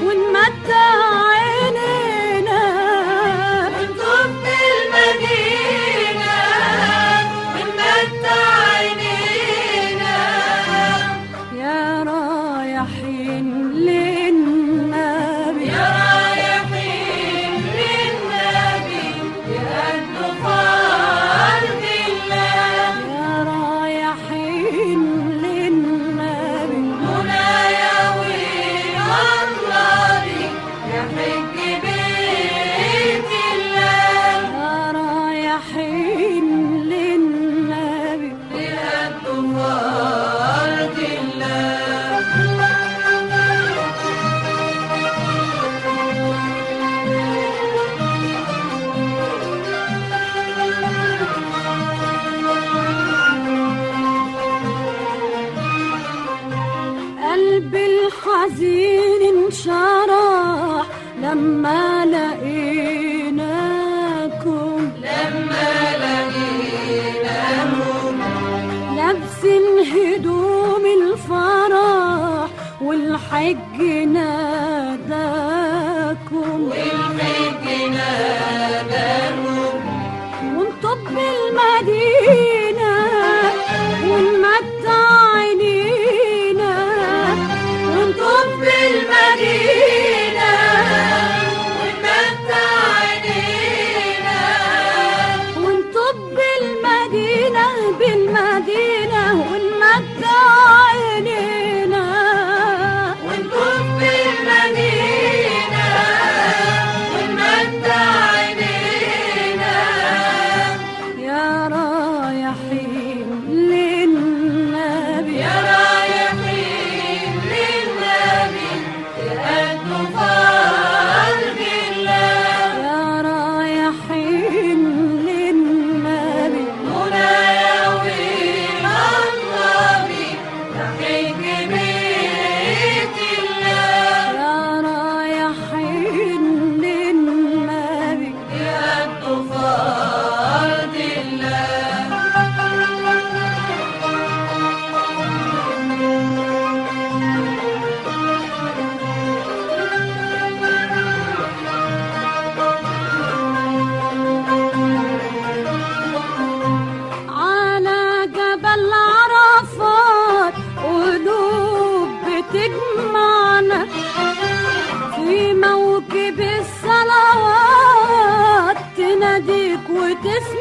ونمتع عينينا ونطوف بالمدينة ونمتع عينينا يا رايحين للنبي يا رايحين للنبي يهدوا فرض الله يا رايحين للنبي مناياوي مطلبي يا حج بيت الله يا رايحين للنبي يهدوا فرض الله قلبي الحزين انشرح لما لقيناكم لما لقيناهم لابسين هدوم الفرح والحج ناداكم والحج ناداهم ونطب المدينة ونمتع عينينا ونطب المدينة ونمتع عينينا ونطب المدينة بالمدينة ونمتع عينينا ونطب المدينة ونمتع عينينا يا رايحين للنبي يا رايحين للنبي تهدوا فرض الله يا رايحين للنبي مناوي مطلبي تحج بيت الله يا رايحين للنبي يهدوا فرض الله على جبل عرفات قلوب بتجمعنا في موكب الصلوات تناديك وتسمع